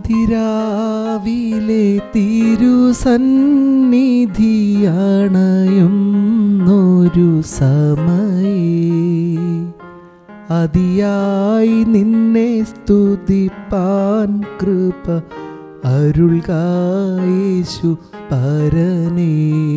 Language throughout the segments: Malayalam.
അതിരാവിലെ തിരുസന്നിധിയണയുന്നൊരു സമയേ അതിയായി നിന്നെ സ്തുതിപ്പാൻ കൃപ അരുൾകായേശു പരനേ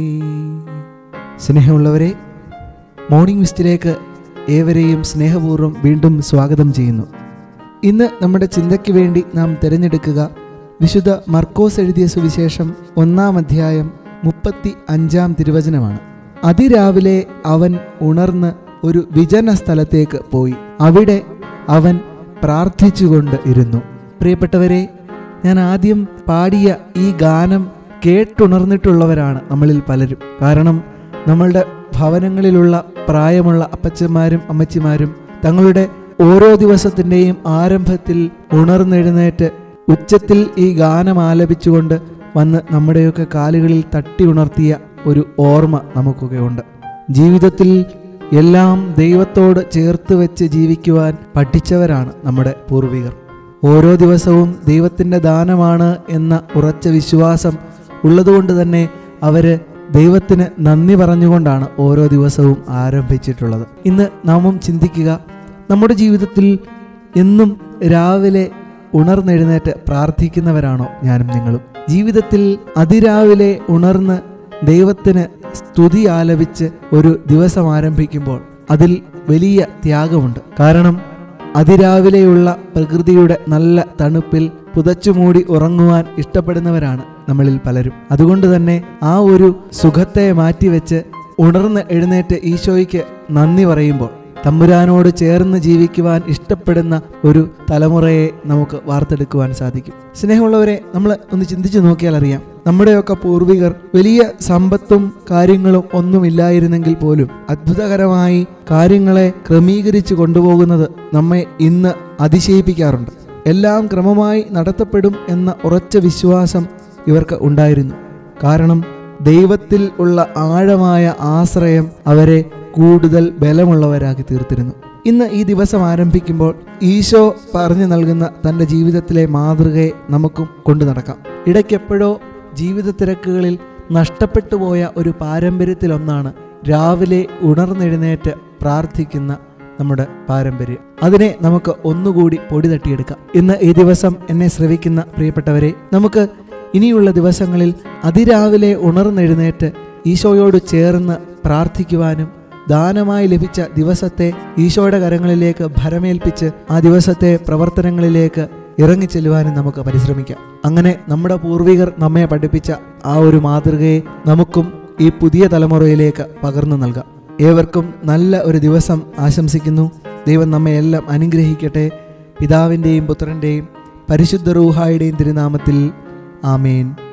സ്നേഹമുള്ളവരെ മോർണിംഗ് വിസ്റ്റിലേക്ക് ഏവരെയും സ്നേഹപൂർവ്വം വീണ്ടും സ്വാഗതം ചെയ്യുന്നു ഇന്ന് നമ്മുടെ ചിന്തയ്ക്ക് വേണ്ടി നാം തിരഞ്ഞെടുക്കുക വിശുദ്ധ മർക്കോസ് എഴുതിയ സുവിശേഷം ഒന്നാം അധ്യായം മുപ്പത്തി അഞ്ചാം തിരുവചനമാണ് അതിരാവിലെ അവൻ ഉണർന്ന് ഒരു വിജന സ്ഥലത്തേക്ക് പോയി അവിടെ അവൻ പ്രാർത്ഥിച്ചുകൊണ്ട് ഇരുന്നു പ്രിയപ്പെട്ടവരെ ഞാൻ ആദ്യം പാടിയ ഈ ഗാനം കേട്ടുണർന്നിട്ടുള്ളവരാണ് നമ്മളിൽ പലരും കാരണം നമ്മളുടെ ഭവനങ്ങളിലുള്ള പ്രായമുള്ള അപ്പച്ചന്മാരും അമ്മച്ചിമാരും തങ്ങളുടെ ഓരോ ദിവസത്തിൻ്റെയും ആരംഭത്തിൽ ഉണർന്നെഴുന്നേറ്റ് ഉച്ചത്തിൽ ഈ ഗാനം ആലപിച്ചുകൊണ്ട് വന്ന് നമ്മുടെയൊക്കെ കാലുകളിൽ തട്ടി ഉണർത്തിയ ഒരു ഓർമ്മ നമുക്കൊക്കെ ഉണ്ട് ജീവിതത്തിൽ എല്ലാം ദൈവത്തോട് ചേർത്ത് വെച്ച് ജീവിക്കുവാൻ പഠിച്ചവരാണ് നമ്മുടെ പൂർവികർ ഓരോ ദിവസവും ദൈവത്തിൻ്റെ ദാനമാണ് എന്ന ഉറച്ച വിശ്വാസം ഉള്ളതുകൊണ്ട് തന്നെ അവര് ദൈവത്തിന് നന്ദി പറഞ്ഞുകൊണ്ടാണ് ഓരോ ദിവസവും ആരംഭിച്ചിട്ടുള്ളത് ഇന്ന് നാമും ചിന്തിക്കുക നമ്മുടെ ജീവിതത്തിൽ എന്നും രാവിലെ ഉണർന്നെഴുന്നേറ്റ് പ്രാർത്ഥിക്കുന്നവരാണോ ഞാനും നിങ്ങളും ജീവിതത്തിൽ അതിരാവിലെ ഉണർന്ന് ദൈവത്തിന് സ്തുതി ആലപിച്ച് ഒരു ദിവസം ആരംഭിക്കുമ്പോൾ അതിൽ വലിയ ത്യാഗമുണ്ട് കാരണം അതിരാവിലെയുള്ള പ്രകൃതിയുടെ നല്ല തണുപ്പിൽ പുതച്ചുമൂടി ഉറങ്ങുവാൻ ഇഷ്ടപ്പെടുന്നവരാണ് നമ്മളിൽ പലരും അതുകൊണ്ട് തന്നെ ആ ഒരു സുഖത്തെ മാറ്റിവെച്ച് ഉണർന്ന് എഴുന്നേറ്റ് ഈശോയ്ക്ക് നന്ദി പറയുമ്പോൾ തമ്പുരാനോട് ചേർന്ന് ജീവിക്കുവാൻ ഇഷ്ടപ്പെടുന്ന ഒരു തലമുറയെ നമുക്ക് വാർത്തെടുക്കുവാൻ സാധിക്കും സ്നേഹമുള്ളവരെ നമ്മൾ ഒന്ന് ചിന്തിച്ചു നോക്കിയാൽ അറിയാം നമ്മുടെയൊക്കെ പൂർവികർ വലിയ സമ്പത്തും കാര്യങ്ങളും ഒന്നുമില്ലായിരുന്നെങ്കിൽ പോലും അത്ഭുതകരമായി കാര്യങ്ങളെ ക്രമീകരിച്ചു കൊണ്ടുപോകുന്നത് നമ്മെ ഇന്ന് അതിശയിപ്പിക്കാറുണ്ട് എല്ലാം ക്രമമായി നടത്തപ്പെടും എന്ന ഉറച്ച വിശ്വാസം ഇവർക്ക് ഉണ്ടായിരുന്നു കാരണം ദൈവത്തിൽ ഉള്ള ആഴമായ ആശ്രയം അവരെ കൂടുതൽ ബലമുള്ളവരാക്കി തീർത്തിരുന്നു ഇന്ന് ഈ ദിവസം ആരംഭിക്കുമ്പോൾ ഈശോ പറഞ്ഞു നൽകുന്ന തൻ്റെ ജീവിതത്തിലെ മാതൃകയെ നമുക്കും കൊണ്ടു നടക്കാം ഇടയ്ക്കെപ്പോഴോ ജീവിത തിരക്കുകളിൽ നഷ്ടപ്പെട്ടു പോയ ഒരു പാരമ്പര്യത്തിലൊന്നാണ് രാവിലെ ഉണർന്നെഴുന്നേറ്റ് പ്രാർത്ഥിക്കുന്ന നമ്മുടെ പാരമ്പര്യം അതിനെ നമുക്ക് ഒന്നുകൂടി പൊടി തട്ടിയെടുക്കാം ഇന്ന് ഈ ദിവസം എന്നെ ശ്രവിക്കുന്ന പ്രിയപ്പെട്ടവരെ നമുക്ക് ഇനിയുള്ള ദിവസങ്ങളിൽ അതിരാവിലെ ഉണർന്നെഴുന്നേറ്റ് ഈശോയോട് ചേർന്ന് പ്രാർത്ഥിക്കുവാനും ദാനമായി ലഭിച്ച ദിവസത്തെ ഈശോയുടെ കരങ്ങളിലേക്ക് ഭരമേൽപ്പിച്ച് ആ ദിവസത്തെ പ്രവർത്തനങ്ങളിലേക്ക് ഇറങ്ങിച്ചെല്ലുവാനും നമുക്ക് പരിശ്രമിക്കാം അങ്ങനെ നമ്മുടെ പൂർവികർ നമ്മെ പഠിപ്പിച്ച ആ ഒരു മാതൃകയെ നമുക്കും ഈ പുതിയ തലമുറയിലേക്ക് പകർന്നു നൽകാം ഏവർക്കും നല്ല ഒരു ദിവസം ആശംസിക്കുന്നു ദൈവം നമ്മെ എല്ലാം അനുഗ്രഹിക്കട്ടെ പിതാവിൻ്റെയും പുത്രൻ്റെയും പരിശുദ്ധ റൂഹായുടെയും തിരുനാമത്തിൽ ആമേൻ